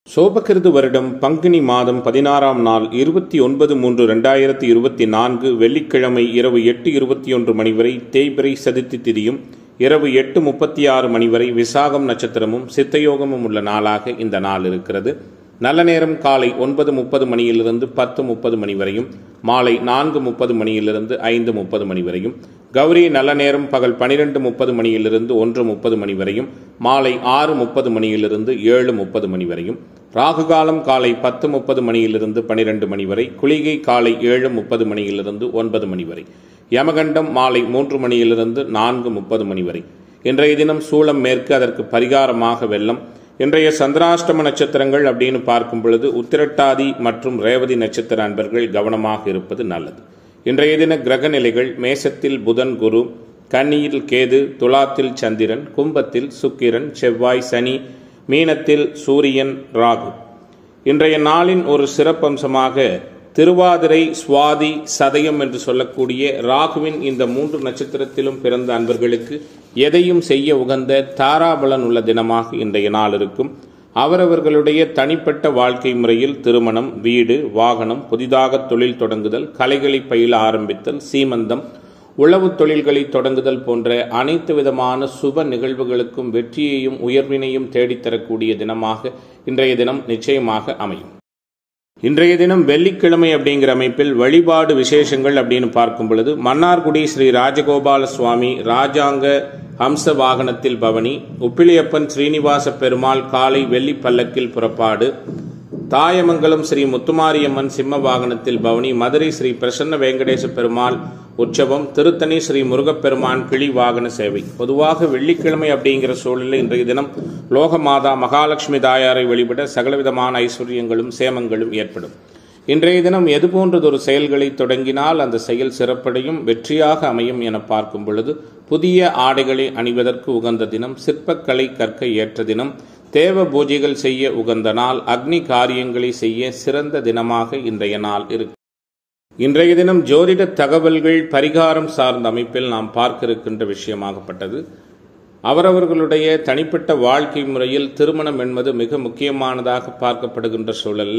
சோபகிருது வருடம் பங்குனி மாதம் பதினாறாம் நாள் இருபத்தி ஒன்பது மூன்று ரெண்டாயிரத்தி இருபத்தி நான்கு வெள்ளிக்கிழமை இரவு எட்டு இருபத்தி ஒன்று மணி வரை தேய்பிரை சதுர்த்தி திதியும் இரவு எட்டு முப்பத்தி ஆறு மணி வரை விசாகம் நட்சத்திரமும் சித்தயோகமும் உள்ள நாளாக இந்த நாள் இருக்கிறது நல்ல நேரம் காலை ஒன்பது முப்பது மணியிலிருந்து பத்து முப்பது மணி வரையும் மாலை நான்கு முப்பது மணியிலிருந்து ஐந்து முப்பது மணி வரையும் கௌரி நல்ல நேரம் பகல் பனிரெண்டு முப்பது மணியிலிருந்து ஒன்று முப்பது மணி வரையும் மாலை ஆறு முப்பது மணியிலிருந்து ஏழு முப்பது மணி வரையும் ராகு காலம் காலை பத்து முப்பது மணியிலிருந்து பனிரெண்டு மணி வரை குளிகை காலை ஏழு முப்பது மணியிலிருந்து ஒன்பது மணி வரை யமகண்டம் மாலை மூன்று மணியிலிருந்து நான்கு முப்பது மணி வரை இன்றைய தினம் சூளம் மேற்கு அதற்கு பரிகாரமாக வெள்ளம் இன்றைய சந்திராஷ்டம நட்சத்திரங்கள் அப்படின்னு பார்க்கும் பொழுது உத்திரட்டாதி மற்றும் ரேவதி நட்சத்திர அன்பர்கள் கவனமாக இருப்பது நல்லது இன்றைய தின கிரக நிலைகள் மேசத்தில் புதன் குரு கன்னியில் கேது துலாத்தில் சந்திரன் கும்பத்தில் சுக்கிரன் செவ்வாய் சனி மீனத்தில் சூரியன் ராகு இன்றைய நாளின் ஒரு சிறப்பம்சமாக திருவாதிரை சுவாதி சதயம் என்று சொல்லக்கூடிய ராகுவின் இந்த மூன்று நட்சத்திரத்திலும் பிறந்த அன்பர்களுக்கு எதையும் செய்ய உகந்த தாராபலன் உள்ள தினமாக இன்றைய நாள் இருக்கும் அவரவர்களுடைய தனிப்பட்ட வாழ்க்கை முறையில் திருமணம் வீடு வாகனம் புதிதாக தொழில் தொடங்குதல் கலைகளை பயில ஆரம்பித்தல் சீமந்தம் உழவு தொழில்களை தொடங்குதல் போன்ற அனைத்து விதமான சுப நிகழ்வுகளுக்கும் வெற்றியையும் உயர்வினையும் தேடித்தரக்கூடிய தினமாக இன்றைய தினம் நிச்சயமாக அமையும் இன்றைய தினம் வெள்ளிக்கிழமை அப்படிங்கிற அமைப்பில் வழிபாடு விசேஷங்கள் அப்படின்னு பார்க்கும் பொழுது மன்னார்குடி ஸ்ரீ ராஜகோபால சுவாமி ராஜாங்க ஹம்ச வாகனத்தில் பவனி உப்பிலியப்பன் ஸ்ரீனிவாச பெருமாள் காலை வெள்ளி பல்லக்கில் புறப்பாடு தாயமங்கலம் ஸ்ரீ முத்துமாரியம்மன் சிம்ம வாகனத்தில் பவனி மதுரை ஸ்ரீ பிரசன்ன வெங்கடேச பெருமாள் உற்சவம் திருத்தணி ஸ்ரீ முருகப்பெருமான் கிளி வாகன சேவை பொதுவாக வெள்ளிக்கிழமை அப்படிங்கிற சூழலில் இன்றைய தினம் லோகமாதா மகாலட்சுமி தாயாரை வழிபட சகலவிதமான ஐஸ்வர்யங்களும் சேமங்களும் ஏற்படும் இன்றைய தினம் எது போன்றதொரு செயல்களை தொடங்கினால் அந்த செயல் சிறப்படையும் வெற்றியாக அமையும் என பார்க்கும் பொழுது புதிய ஆடைகளை அணிவதற்கு உகந்த தினம் சிற்பக்கலை கற்க ஏற்ற தினம் தேவ பூஜைகள் செய்ய உகந்த நாள் அக்னி காரியங்களை செய்ய சிறந்த தினமாக இன்றைய நாள் இருக்கு இன்றைய தினம் ஜோதிட தகவல்கள் பரிகாரம் சார்ந்த அமைப்பில் நாம் பார்க்க இருக்கின்ற விஷயமாகப்பட்டது அவரவர்களுடைய தனிப்பட்ட வாழ்க்கை முறையில் திருமணம் என்பது மிக முக்கியமானதாக பார்க்கப்படுகின்ற சூழல்ல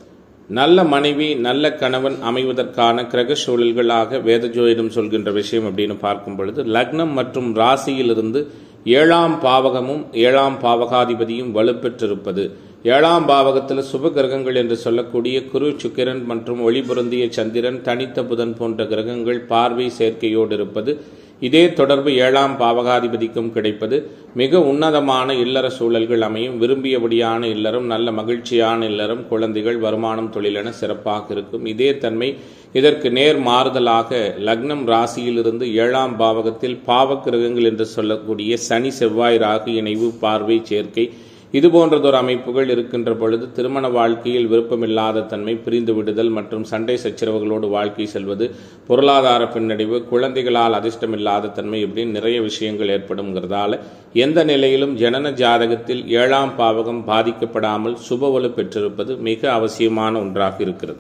நல்ல மனைவி நல்ல கணவன் அமைவதற்கான கிரக சூழல்களாக வேத ஜோதிடம் சொல்கின்ற விஷயம் அப்படின்னு பார்க்கும் பொழுது லக்னம் மற்றும் ராசியிலிருந்து ஏழாம் பாவகமும் ஏழாம் பாவகாதிபதியும் வலுப்பெற்றிருப்பது ஏழாம் பாவகத்தில் சுப கிரகங்கள் என்று சொல்லக்கூடிய குரு சுக்கிரன் மற்றும் ஒளிபுரந்திய சந்திரன் தனித்த புதன் போன்ற கிரகங்கள் பார்வை சேர்க்கையோடு இருப்பது இதே தொடர்பு ஏழாம் பாவகாதிபதிக்கும் கிடைப்பது மிக உன்னதமான இல்லற சூழல்கள் அமையும் விரும்பியபடியான இல்லறம் நல்ல மகிழ்ச்சியான இல்லறம் குழந்தைகள் வருமானம் தொழிலென சிறப்பாக இருக்கும் இதே தன்மை இதற்கு நேர் மாறுதலாக லக்னம் ராசியிலிருந்து ஏழாம் பாவகத்தில் பாவக்கிரகங்கள் என்று சொல்லக்கூடிய சனி செவ்வாய் ராகு இணைவு பார்வை சேர்க்கை இது போன்றதொரு அமைப்புகள் இருக்கின்ற பொழுது திருமண வாழ்க்கையில் விருப்பமில்லாத தன்மை பிரிந்து விடுதல் மற்றும் சண்டை சச்சரவுகளோடு வாழ்க்கை செல்வது பொருளாதார பின்னடைவு குழந்தைகளால் அதிர்ஷ்டமில்லாத தன்மை இப்படின்னு நிறைய விஷயங்கள் ஏற்படுங்கிறதால எந்த நிலையிலும் ஜனன ஜாதகத்தில் ஏழாம் பாவகம் பாதிக்கப்படாமல் சுபவலு பெற்றிருப்பது மிக அவசியமான ஒன்றாக இருக்கிறது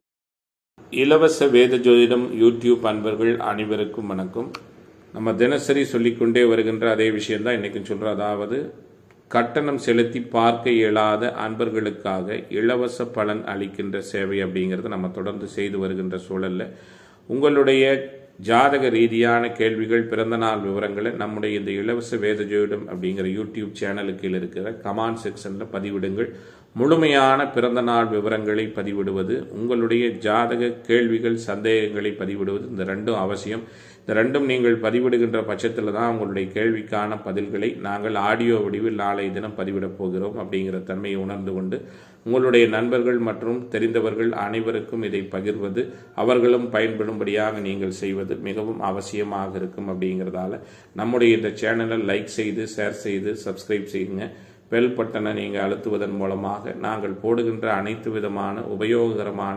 இலவச வேத ஜோதிடம் யூடியூப் அன்பர்கள் அனைவருக்கும் வணக்கம் நம்ம தினசரி சொல்லிக்கொண்டே வருகின்ற அதே விஷயம்தான் இன்னைக்கு சொல்கிறோம் அதாவது கட்டணம் செலுத்தி பார்க்க இயலாத அன்பர்களுக்காக இலவச பலன் அளிக்கின்ற சேவை அப்படிங்கிறத நம்ம தொடர்ந்து செய்து வருகின்ற சூழல்ல உங்களுடைய ஜாதக ரீதியான கேள்விகள் பிறந்தநாள் விவரங்களை நம்முடைய இந்த இலவச வேத ஜோதிடம் அப்படிங்கிற யூடியூப் சேனலுக்கு இருக்கிற கமாண்ட் செக்ஷனில் பதிவிடுங்கள் முழுமையான பிறந்தநாள் விவரங்களை பதிவிடுவது உங்களுடைய ஜாதக கேள்விகள் சந்தேகங்களை பதிவிடுவது இந்த ரெண்டும் அவசியம் இந்த ரெண்டும் நீங்கள் பதிவிடுகின்ற பட்சத்தில் தான் உங்களுடைய கேள்விக்கான பதில்களை நாங்கள் ஆடியோ வடிவில் நாளை தினம் பதிவிடப் போகிறோம் அப்படிங்கிற தன்மையை உணர்ந்து கொண்டு உங்களுடைய நண்பர்கள் மற்றும் தெரிந்தவர்கள் அனைவருக்கும் இதை பகிர்வது அவர்களும் பயன்படும்படியாக நீங்கள் செய்வது மிகவும் அவசியமாக இருக்கும் அப்படிங்கிறதால நம்முடைய இந்த சேனலை லைக் செய்து ஷேர் செய்து சப்ஸ்கிரைப் செய்யுங்க பெல் பட்டனை நீங்கள் அழுத்துவதன் மூலமாக நாங்கள் போடுகின்ற அனைத்து விதமான உபயோககரமான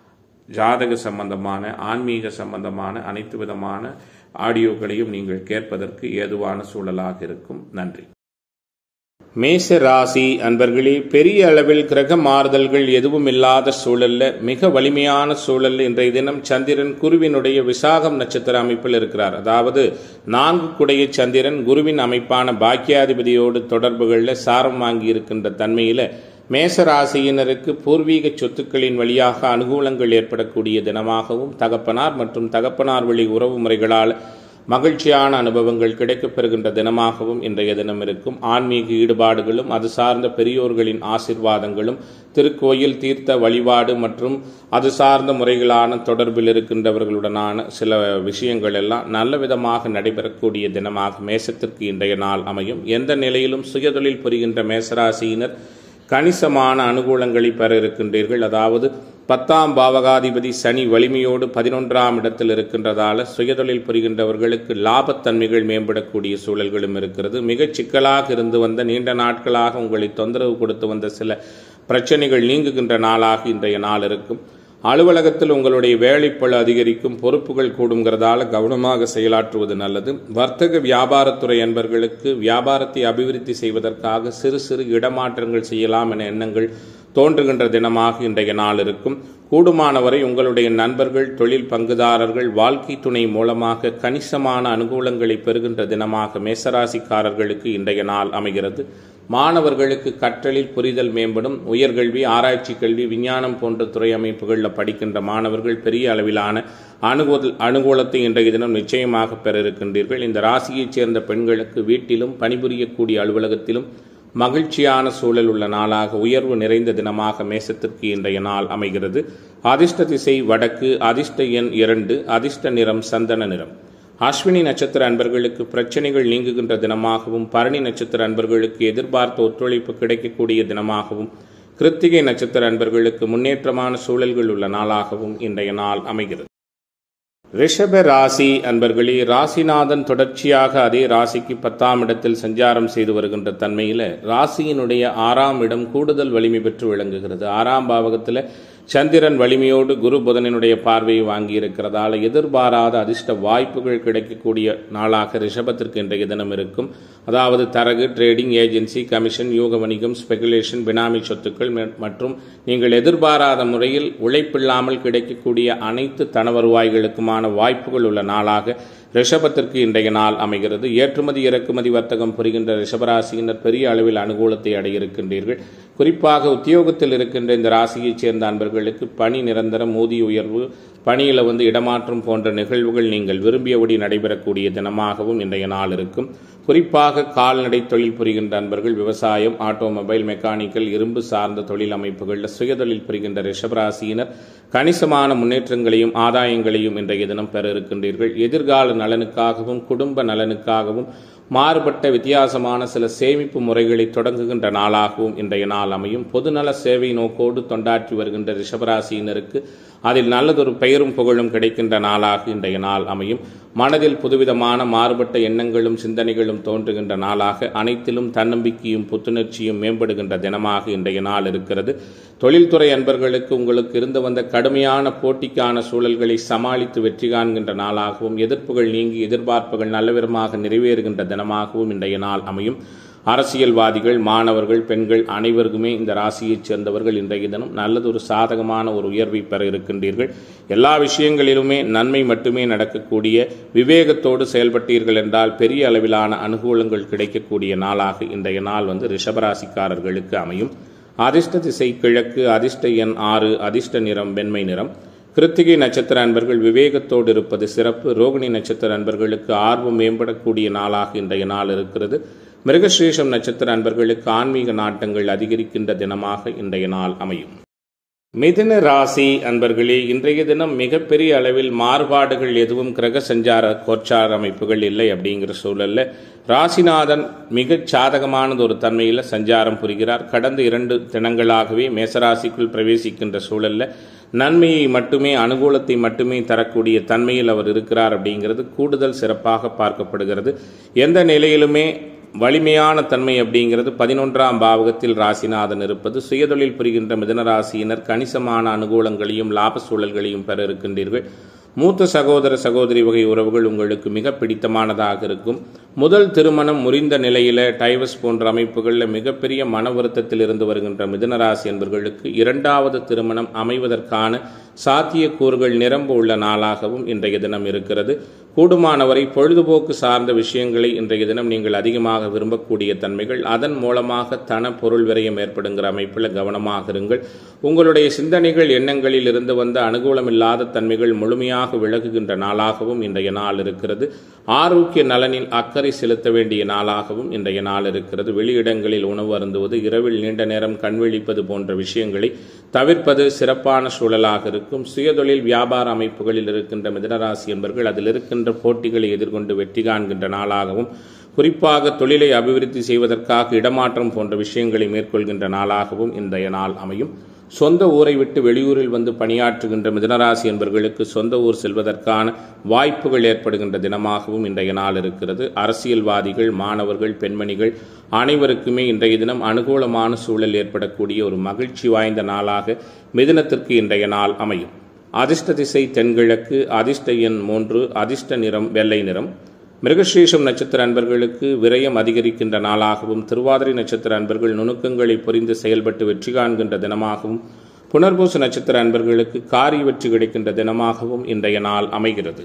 ஜாதக சம்பந்தமான ஆன்மீக சம்பந்தமான அனைத்து விதமான ஆடியோக்களையும் நீங்கள் கேட்பதற்கு ஏதுவான சூழலாக இருக்கும் நன்றி மேச ராசி அன்பர்களே பெரிய அளவில் கிரக மாறுதல்கள் எதுவும் இல்லாத சூழல்ல மிக வலிமையான சூழல்ல இன்றைய தினம் சந்திரன் குருவினுடைய விசாகம் நட்சத்திர அமைப்பில் இருக்கிறார் அதாவது நான்கு குடைய சந்திரன் குருவின் அமைப்பான பாக்கியாதிபதியோடு தொடர்புகளில் சாரம் வாங்கி இருக்கின்ற தன்மையில மேச ராசியினருக்கு பூர்வீக சொத்துக்களின் வழியாக அனுகூலங்கள் ஏற்படக்கூடிய தினமாகவும் தகப்பனார் மற்றும் தகப்பனார் வழி உறவு முறைகளால் மகிழ்ச்சியான அனுபவங்கள் கிடைக்கப் பெறுகின்ற தினமாகவும் இன்றைய தினம் இருக்கும் ஆன்மீக ஈடுபாடுகளும் அது சார்ந்த பெரியோர்களின் ஆசிர்வாதங்களும் திருக்கோயில் தீர்த்த வழிபாடு மற்றும் அது சார்ந்த முறைகளான தொடர்பில் இருக்கின்றவர்களுடனான சில விஷயங்கள் எல்லாம் நல்ல விதமாக நடைபெறக்கூடிய தினமாக மேசத்திற்கு இன்றைய நாள் அமையும் எந்த நிலையிலும் சுயதொழில் புரிகின்ற மேசராசியினர் கணிசமான அனுகூலங்களை பெற இருக்கின்றீர்கள் அதாவது பத்தாம் பாவகாதிபதி சனி வலிமையோடு பதினொன்றாம் இடத்தில் இருக்கின்றதால சுயதொழில் புரிகின்றவர்களுக்கு லாபத்தன்மைகள் மேம்படக்கூடிய சூழல்களும் இருக்கிறது மிகச் சிக்கலாக இருந்து வந்த நீண்ட நாட்களாக உங்களை தொந்தரவு கொடுத்து வந்த சில பிரச்சனைகள் நீங்குகின்ற நாளாக இன்றைய நாள் இருக்கும் அலுவலகத்தில் உங்களுடைய வேலைப்பளு அதிகரிக்கும் பொறுப்புகள் கூடுங்கிறதால கவனமாக செயலாற்றுவது நல்லது வர்த்தக வியாபாரத்துறை என்பர்களுக்கு வியாபாரத்தை அபிவிருத்தி செய்வதற்காக சிறு சிறு இடமாற்றங்கள் செய்யலாம் என எண்ணங்கள் தோன்றுகின்ற தினமாக இன்றைய நாள் இருக்கும் கூடுமானவரை உங்களுடைய நண்பர்கள் தொழில் பங்குதாரர்கள் வாழ்க்கை துணை மூலமாக கணிசமான அனுகூலங்களை பெறுகின்ற தினமாக மேசராசிக்காரர்களுக்கு இன்றைய நாள் அமைகிறது மாணவர்களுக்கு கற்றலில் புரிதல் மேம்படும் உயர்கல்வி ஆராய்ச்சி கல்வி விஞ்ஞானம் போன்ற துறை அமைப்புகளில் படிக்கின்ற மாணவர்கள் பெரிய அளவிலான அனுகூல அனுகூலத்தை இன்றைய தினம் நிச்சயமாக பெற இருக்கின்றீர்கள் இந்த ராசியைச் சேர்ந்த பெண்களுக்கு வீட்டிலும் பணிபுரியக்கூடிய அலுவலகத்திலும் மகிழ்ச்சியான சூழல் உள்ள நாளாக உயர்வு நிறைந்த தினமாக மேசத்திற்கு இன்றைய நாள் அமைகிறது அதிர்ஷ்ட திசை வடக்கு அதிர்ஷ்ட எண் இரண்டு அதிர்ஷ்ட நிறம் சந்தன நிறம் அஸ்வினி நட்சத்திர அன்பர்களுக்கு பிரச்சனைகள் நீங்குகின்ற தினமாகவும் பரணி நட்சத்திர அன்பர்களுக்கு எதிர்பார்த்த ஒத்துழைப்பு கிடைக்கக்கூடிய தினமாகவும் கிருத்திகை நட்சத்திர அன்பர்களுக்கு முன்னேற்றமான சூழல்கள் உள்ள நாளாகவும் இன்றைய நாள் அமைகிறது ரிஷப ராசி அன்பர்களே ராசிநாதன் தொடர்ச்சியாக அதே ராசிக்கு பத்தாம் இடத்தில் சஞ்சாரம் செய்து வருகின்ற தன்மையில் ராசியினுடைய ஆறாம் இடம் கூடுதல் வலிமை பெற்று விளங்குகிறது ஆறாம் பாவகத்தில் சந்திரன் வலிமையோடு குரு புதனினுடைய பார்வையை வாங்கி இருக்கிறதால எதிர்பாராத அதிர்ஷ்ட வாய்ப்புகள் கிடைக்கக்கூடிய நாளாக ரிஷபத்திற்கு இன்றைய தினம் இருக்கும் அதாவது தரகு ட்ரேடிங் ஏஜென்சி கமிஷன் யூக வணிகம் ஸ்பெகுலேஷன் பினாமி சொத்துக்கள் மற்றும் நீங்கள் எதிர்பாராத முறையில் உழைப்பில்லாமல் கிடைக்கக்கூடிய அனைத்து தன வருவாய்களுக்குமான வாய்ப்புகள் உள்ள நாளாக ரிஷபத்திற்கு இன்றைய நாள் அமைகிறது ஏற்றுமதி இறக்குமதி வர்த்தகம் புரிகின்ற ரிஷபராசியினர் பெரிய அளவில் அனுகூலத்தை அடைய இருக்கின்றீர்கள் குறிப்பாக உத்தியோகத்தில் இருக்கின்ற இந்த ராசியைச் சேர்ந்த அன்பர்களுக்கு பணி நிரந்தரம் ஊதிய உயர்வு பணியில் வந்து இடமாற்றம் போன்ற நிகழ்வுகள் நீங்கள் விரும்பியபடி நடைபெறக்கூடிய தினமாகவும் இன்றைய நாள் இருக்கும் குறிப்பாக கால்நடை தொழில் புரிகின்ற அன்பர்கள் விவசாயம் ஆட்டோமொபைல் மெக்கானிக்கல் இரும்பு சார்ந்த தொழில் அமைப்புகளில் சுயதொழில் புரிகின்ற ரிஷபராசியினர் கணிசமான முன்னேற்றங்களையும் ஆதாயங்களையும் இன்றைய தினம் பெற இருக்கின்றீர்கள் எதிர்கால நலனுக்காகவும் குடும்ப நலனுக்காகவும் மாறுபட்ட வித்தியாசமான சில சேமிப்பு முறைகளை தொடங்குகின்ற நாளாகவும் இன்றைய நாள் அமையும் பொதுநல சேவை நோக்கோடு தொண்டாற்றி வருகின்ற ரிஷபராசியினருக்கு அதில் நல்லதொரு பெயரும் புகழும் கிடைக்கின்ற நாளாக இன்றைய நாள் அமையும் மனதில் புதுவிதமான மாறுபட்ட எண்ணங்களும் சிந்தனைகளும் தோன்றுகின்ற நாளாக அனைத்திலும் தன்னம்பிக்கையும் புத்துணர்ச்சியும் மேம்படுகின்ற தினமாக இன்றைய நாள் இருக்கிறது தொழில்துறை அன்பர்களுக்கு உங்களுக்கு இருந்து வந்த கடுமையான போட்டிக்கான சூழல்களை சமாளித்து வெற்றி காண்கின்ற நாளாகவும் எதிர்ப்புகள் நீங்கி எதிர்பார்ப்புகள் நல்லவிதமாக நிறைவேறுகின்ற தினமாகவும் இன்றைய நாள் அமையும் அரசியல்வாதிகள் மாணவர்கள் பெண்கள் அனைவருக்குமே இந்த ராசியைச் சேர்ந்தவர்கள் இன்றைய தினம் நல்லதொரு சாதகமான ஒரு உயர்வை பெற இருக்கின்றீர்கள் எல்லா விஷயங்களிலுமே நன்மை மட்டுமே நடக்கக்கூடிய விவேகத்தோடு செயல்பட்டீர்கள் என்றால் பெரிய அளவிலான அனுகூலங்கள் கிடைக்கக்கூடிய நாளாக இன்றைய நாள் வந்து ரிஷபராசிக்காரர்களுக்கு அமையும் அதிர்ஷ்ட திசை கிழக்கு அதிர்ஷ்ட எண் ஆறு அதிர்ஷ்ட நிறம் வெண்மை நிறம் கிருத்திகை நட்சத்திர அன்பர்கள் விவேகத்தோடு இருப்பது சிறப்பு ரோகிணி நட்சத்திர அன்பர்களுக்கு ஆர்வம் மேம்படக்கூடிய நாளாக இன்றைய நாள் இருக்கிறது மிருகஸ்ரீஷம் நட்சத்திர அன்பர்களுக்கு ஆன்மீக நாட்டங்கள் அதிகரிக்கின்ற தினமாக இன்றைய நாள் அமையும் மிதுன ராசி அன்பர்களே இன்றைய தினம் மிகப்பெரிய அளவில் மாறுபாடுகள் எதுவும் கிரக சஞ்சார கோச்சார அமைப்புகள் இல்லை அப்படிங்கிற சூழல்ல ராசிநாதன் மிகச் சாதகமானது ஒரு தன்மையில் சஞ்சாரம் புரிகிறார் கடந்த இரண்டு தினங்களாகவே மேசராசிக்குள் பிரவேசிக்கின்ற சூழல்ல நன்மையை மட்டுமே அனுகூலத்தை மட்டுமே தரக்கூடிய தன்மையில் அவர் இருக்கிறார் அப்படிங்கிறது கூடுதல் சிறப்பாக பார்க்கப்படுகிறது எந்த நிலையிலுமே வலிமையான தன்மை அப்படிங்கிறது பதினொன்றாம் பாவகத்தில் ராசிநாதன் இருப்பது சுயதொழில் புரிகின்ற மிதனராசியினர் கணிசமான அனுகூலங்களையும் லாப சூழல்களையும் பெற இருக்கின்றீர்கள் மூத்த சகோதர சகோதரி வகை உறவுகள் உங்களுக்கு மிக பிடித்தமானதாக இருக்கும் முதல் திருமணம் முறிந்த நிலையில டைவர்ஸ் போன்ற அமைப்புகளில் மிகப்பெரிய மன வருத்தத்தில் இருந்து வருகின்ற மிதனராசி என்பவர்களுக்கு இரண்டாவது திருமணம் அமைவதற்கான சாத்தியக்கூறுகள் நிரம்ப உள்ள நாளாகவும் இன்றைய தினம் இருக்கிறது கூடுமானவரை பொழுதுபோக்கு சார்ந்த விஷயங்களை இன்றைய தினம் நீங்கள் அதிகமாக விரும்பக்கூடிய தன்மைகள் அதன் மூலமாக தன பொருள் விரயம் ஏற்படுங்கிற அமைப்பில் கவனமாக இருங்கள் உங்களுடைய சிந்தனைகள் எண்ணங்களில் இருந்து வந்த அனுகூலமில்லாத தன்மைகள் முழுமையாக விலகுகின்ற நாளாகவும் இன்றைய நாள் இருக்கிறது ஆரோக்கிய நலனில் அக்கறை செலுத்த வேண்டிய நாளாகவும் இன்றைய நாள் இருக்கிறது வெளியிடங்களில் உணவு அருந்துவது இரவில் நீண்ட நேரம் கண்விழிப்பது போன்ற விஷயங்களை தவிர்ப்பது சிறப்பான சூழலாக இருக்கும் சுயதொழில் வியாபார அமைப்புகளில் இருக்கின்ற மிதனராசி என்பர்கள் அதில் இருக்கின்ற போட்டிகளை எதிர்கொண்டு வெற்றி காண்கின்ற நாளாகவும் குறிப்பாக தொழிலை அபிவிருத்தி செய்வதற்காக இடமாற்றம் போன்ற விஷயங்களை மேற்கொள்கின்ற நாளாகவும் இன்றைய நாள் அமையும் சொந்த ஊரை விட்டு வெளியூரில் வந்து பணியாற்றுகின்ற மிதனராசி என்பவர்களுக்கு சொந்த ஊர் செல்வதற்கான வாய்ப்புகள் ஏற்படுகின்ற தினமாகவும் இன்றைய நாள் இருக்கிறது அரசியல்வாதிகள் மாணவர்கள் பெண்மணிகள் அனைவருக்குமே இன்றைய தினம் அனுகூலமான சூழல் ஏற்படக்கூடிய ஒரு மகிழ்ச்சி வாய்ந்த நாளாக மிதுனத்திற்கு இன்றைய நாள் அமையும் அதிர்ஷ்ட திசை தென்கிழக்கு அதிர்ஷ்ட எண் மூன்று அதிர்ஷ்ட நிறம் வெள்ளை நிறம் மிருகசீஷம் நட்சத்திர அன்பர்களுக்கு விரயம் அதிகரிக்கின்ற நாளாகவும் திருவாதிரை நட்சத்திர அன்பர்கள் நுணுக்கங்களை புரிந்து செயல்பட்டு வெற்றி காண்கின்ற தினமாகவும் புனர்பூச நட்சத்திர அன்பர்களுக்கு காரிய வெற்றி கிடைக்கின்ற தினமாகவும் இன்றைய நாள் அமைகிறது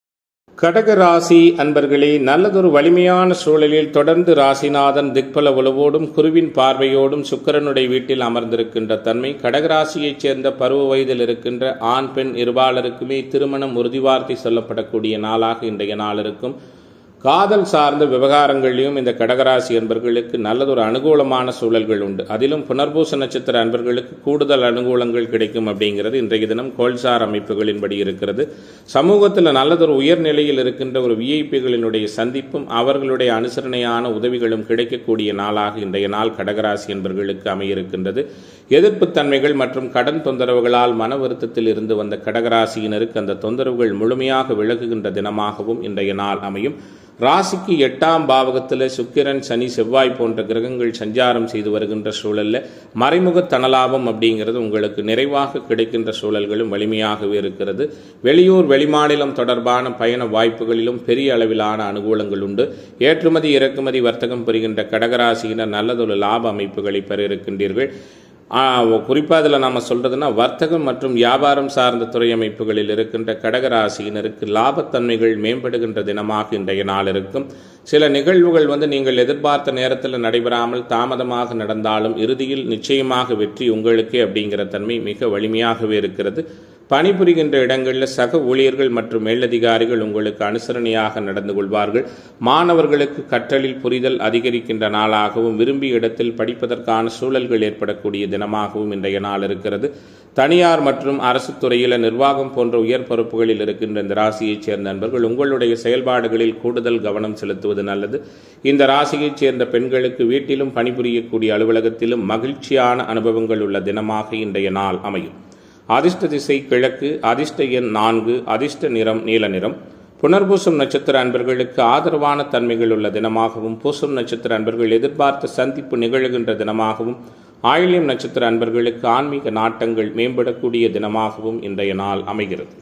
கடக ராசி அன்பர்களே நல்லதொரு வலிமையான சூழலில் தொடர்ந்து ராசிநாதன் திக்பல உளவோடும் குருவின் பார்வையோடும் சுக்கரனுடைய வீட்டில் அமர்ந்திருக்கின்ற தன்மை கடகராசியைச் சேர்ந்த பருவ வயதில் இருக்கின்ற ஆண் பெண் இருபாலருக்குமே திருமணம் உறுதிவார்த்தை சொல்லப்படக்கூடிய நாளாக இன்றைய நாள் இருக்கும் காதல் சார்ந்த விவகாரங்களிலும் இந்த கடகராசி அன்பர்களுக்கு நல்லதொரு அனுகூலமான சூழல்கள் உண்டு அதிலும் புனர்பூச நட்சத்திர அன்பர்களுக்கு கூடுதல் அனுகூலங்கள் கிடைக்கும் அப்படிங்கிறது இன்றைய தினம் கோல்சார் அமைப்புகளின்படி இருக்கிறது சமூகத்தில் நல்லதொரு உயர்நிலையில் இருக்கின்ற ஒரு விஐபிகளினுடைய சந்திப்பும் அவர்களுடைய அனுசரணையான உதவிகளும் கிடைக்கக்கூடிய நாளாக இன்றைய நாள் கடகராசி என்பர்களுக்கு அமையிருக்கின்றது எதிர்ப்பு தன்மைகள் மற்றும் கடன் தொந்தரவுகளால் மன வருத்தத்தில் இருந்து வந்த கடகராசியினருக்கு அந்த தொந்தரவுகள் முழுமையாக விலகுகின்ற தினமாகவும் இன்றைய நாள் அமையும் ராசிக்கு எட்டாம் பாவகத்தில் சுக்கிரன் சனி செவ்வாய் போன்ற கிரகங்கள் சஞ்சாரம் செய்து வருகின்ற சூழல்ல மறைமுக தனலாபம் அப்படிங்கிறது உங்களுக்கு நிறைவாக கிடைக்கின்ற சூழல்களும் வலிமையாகவே இருக்கிறது வெளியூர் வெளிமாநிலம் தொடர்பான பயண வாய்ப்புகளிலும் பெரிய அளவிலான அனுகூலங்கள் உண்டு ஏற்றுமதி இறக்குமதி வர்த்தகம் புரிகின்ற கடகராசியினர் நல்லதொரு லாப அமைப்புகளை பெற இருக்கின்றீர்கள் குறிப்பாக அதில் நம்ம சொல்கிறதுனா வர்த்தகம் மற்றும் வியாபாரம் சார்ந்த துறை அமைப்புகளில் இருக்கின்ற கடகராசியினருக்கு லாபத்தன்மைகள் மேம்படுகின்ற தினமாக இன்றைய நாள் இருக்கும் சில நிகழ்வுகள் வந்து நீங்கள் எதிர்பார்த்த நேரத்தில் நடைபெறாமல் தாமதமாக நடந்தாலும் இறுதியில் நிச்சயமாக வெற்றி உங்களுக்கே அப்படிங்கிற தன்மை மிக வலிமையாகவே இருக்கிறது பணிபுரிகின்ற இடங்களில் சக ஊழியர்கள் மற்றும் மேலதிகாரிகள் உங்களுக்கு அனுசரணையாக நடந்து கொள்வார்கள் மாணவர்களுக்கு கற்றலில் புரிதல் அதிகரிக்கின்ற நாளாகவும் விரும்பிய இடத்தில் படிப்பதற்கான சூழல்கள் ஏற்படக்கூடிய தினமாகவும் இன்றைய நாள் இருக்கிறது தனியார் மற்றும் அரசு துறையில நிர்வாகம் போன்ற உயர் பொறுப்புகளில் இருக்கின்ற இந்த ராசியைச் சேர்ந்த நண்பர்கள் உங்களுடைய செயல்பாடுகளில் கூடுதல் கவனம் செலுத்துவது நல்லது இந்த ராசியைச் சேர்ந்த பெண்களுக்கு வீட்டிலும் பணிபுரியக்கூடிய அலுவலகத்திலும் மகிழ்ச்சியான அனுபவங்கள் உள்ள தினமாக இன்றைய நாள் அமையும் அதிர்ஷ்ட திசை கிழக்கு அதிர்ஷ்ட எண் நான்கு அதிர்ஷ்ட நிறம் நீல நிறம் புனர்பூசம் நட்சத்திர அன்பர்களுக்கு ஆதரவான தன்மைகள் உள்ள தினமாகவும் பூசம் நட்சத்திர அன்பர்கள் எதிர்பார்த்த சந்திப்பு நிகழ்கின்ற தினமாகவும் ஆயில்யம் நட்சத்திர அன்பர்களுக்கு ஆன்மீக நாட்டங்கள் மேம்படக்கூடிய தினமாகவும் இன்றைய நாள் அமைகிறது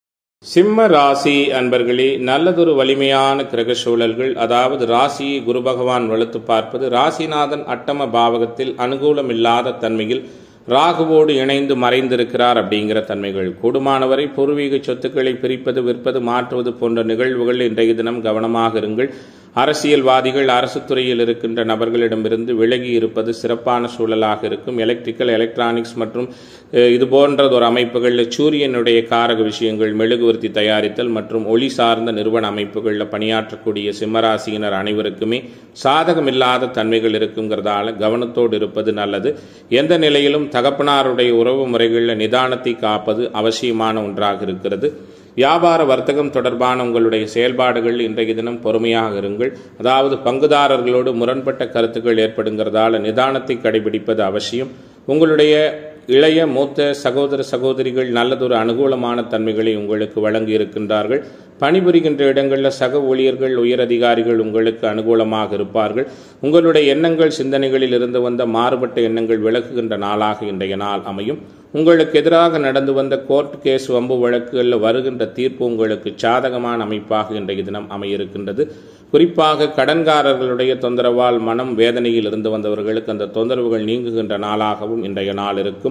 சிம்ம ராசி அன்பர்களே நல்லதொரு வலிமையான கிரக சூழல்கள் அதாவது ராசியை குரு பகவான் வலுத்து பார்ப்பது ராசிநாதன் அட்டம பாவகத்தில் அனுகூலமில்லாத தன்மையில் ராகுவோடு இணைந்து மறைந்திருக்கிறார் அப்படிங்கிற தன்மைகள் கூடுமானவரை பூர்வீக சொத்துக்களை பிரிப்பது விற்பது மாற்றுவது போன்ற நிகழ்வுகள் இன்றைய தினம் கவனமாக இருங்கள் அரசியல்வாதிகள் அரசு துறையில் இருக்கின்ற நபர்களிடமிருந்து விலகி இருப்பது சிறப்பான சூழலாக இருக்கும் எலக்ட்ரிக்கல் எலக்ட்ரானிக்ஸ் மற்றும் இது போன்றதொரு அமைப்புகளில் சூரியனுடைய காரக விஷயங்கள் மெழுகுவர்த்தி தயாரித்தல் மற்றும் ஒளி சார்ந்த நிறுவன அமைப்புகளில் பணியாற்றக்கூடிய சிம்மராசியினர் அனைவருக்குமே சாதகமில்லாத தன்மைகள் இருக்குங்கிறதால கவனத்தோடு இருப்பது நல்லது எந்த நிலையிலும் தகப்பனாருடைய உறவு முறைகளில் நிதானத்தை காப்பது அவசியமான ஒன்றாக இருக்கிறது வியாபார வர்த்தகம் தொடர்பான உங்களுடைய செயல்பாடுகள் இன்றைய தினம் பொறுமையாக இருங்கள் அதாவது பங்குதாரர்களோடு முரண்பட்ட கருத்துக்கள் ஏற்படுங்கிறதால நிதானத்தை கடைபிடிப்பது அவசியம் உங்களுடைய இளைய மூத்த சகோதர சகோதரிகள் நல்லதொரு அனுகூலமான தன்மைகளை உங்களுக்கு வழங்கி இருக்கின்றார்கள் பணிபுரிகின்ற இடங்களில் சக ஊழியர்கள் உயரதிகாரிகள் உங்களுக்கு அனுகூலமாக இருப்பார்கள் உங்களுடைய எண்ணங்கள் சிந்தனைகளில் இருந்து வந்த மாறுபட்ட எண்ணங்கள் விலகுகின்ற நாளாக இன்றைய நாள் அமையும் உங்களுக்கு எதிராக நடந்து வந்த கோர்ட் கேஸ் வம்பு வழக்குகளில் வருகின்ற தீர்ப்பு உங்களுக்கு சாதகமான அமைப்பாக இன்றைய தினம் அமையிருக்கின்றது குறிப்பாக கடன்காரர்களுடைய தொந்தரவால் மனம் வேதனையில் இருந்து வந்தவர்களுக்கு அந்த தொந்தரவுகள் நீங்குகின்ற நாளாகவும் இன்றைய நாள் இருக்கும்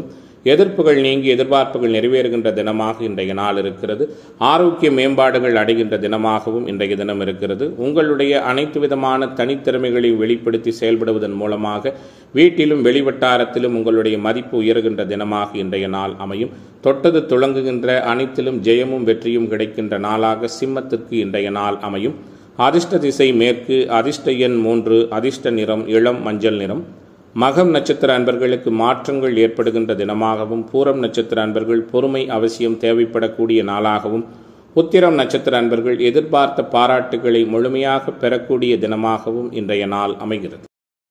எதிர்ப்புகள் நீங்கி எதிர்பார்ப்புகள் நிறைவேறுகின்ற தினமாக இன்றைய நாள் இருக்கிறது ஆரோக்கிய மேம்பாடுகள் அடைகின்ற தினமாகவும் இன்றைய தினம் இருக்கிறது உங்களுடைய அனைத்து விதமான தனித்திறமைகளை வெளிப்படுத்தி செயல்படுவதன் மூலமாக வீட்டிலும் வெளிவட்டாரத்திலும் உங்களுடைய மதிப்பு உயர்கின்ற தினமாக இன்றைய நாள் அமையும் தொட்டது துளங்குகின்ற அனைத்திலும் ஜெயமும் வெற்றியும் கிடைக்கின்ற நாளாக சிம்மத்திற்கு இன்றைய நாள் அமையும் அதிர்ஷ்ட திசை மேற்கு அதிர்ஷ்ட எண் மூன்று அதிர்ஷ்ட நிறம் இளம் மஞ்சள் நிறம் மகம் நட்சத்திர அன்பர்களுக்கு மாற்றங்கள் ஏற்படுகின்ற தினமாகவும் பூரம் நட்சத்திர அன்பர்கள் பொறுமை அவசியம் தேவைப்படக்கூடிய நாளாகவும் உத்திரம் நட்சத்திர அன்பர்கள் எதிர்பார்த்த பாராட்டுகளை முழுமையாக பெறக்கூடிய தினமாகவும் இன்றைய நாள் அமைகிறது